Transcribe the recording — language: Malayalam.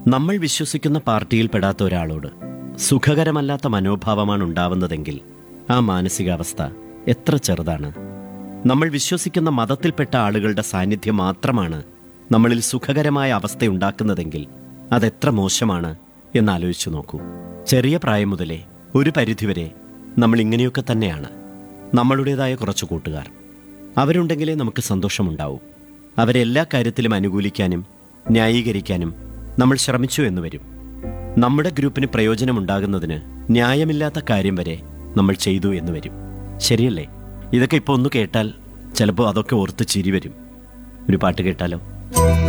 നമ്മൾ വിശ്വസിക്കുന്ന പാർട്ടിയിൽ പെടാത്ത ഒരാളോട് സുഖകരമല്ലാത്ത മനോഭാവമാണ് ഉണ്ടാവുന്നതെങ്കിൽ ആ മാനസികാവസ്ഥ എത്ര ചെറുതാണ് നമ്മൾ വിശ്വസിക്കുന്ന മതത്തിൽപ്പെട്ട ആളുകളുടെ സാന്നിധ്യം മാത്രമാണ് നമ്മളിൽ സുഖകരമായ അവസ്ഥയുണ്ടാക്കുന്നതെങ്കിൽ അതെത്ര മോശമാണ് എന്നാലോചിച്ചു നോക്കൂ ചെറിയ പ്രായം മുതലേ ഒരു പരിധിവരെ നമ്മൾ ഇങ്ങനെയൊക്കെ തന്നെയാണ് നമ്മളുടേതായ കുറച്ച് കൂട്ടുകാർ അവരുണ്ടെങ്കിലേ നമുക്ക് സന്തോഷമുണ്ടാവൂ അവരെ എല്ലാ കാര്യത്തിലും അനുകൂലിക്കാനും ന്യായീകരിക്കാനും നമ്മൾ ശ്രമിച്ചു എന്ന് വരും നമ്മുടെ ഗ്രൂപ്പിന് പ്രയോജനമുണ്ടാകുന്നതിന് ന്യായമില്ലാത്ത കാര്യം വരെ നമ്മൾ ചെയ്തു എന്ന് വരും ശരിയല്ലേ ഇതൊക്കെ ഇപ്പോൾ ഒന്ന് കേട്ടാൽ ചിലപ്പോൾ അതൊക്കെ ഓർത്ത് ചിരി വരും ഒരു പാട്ട് കേട്ടാലോ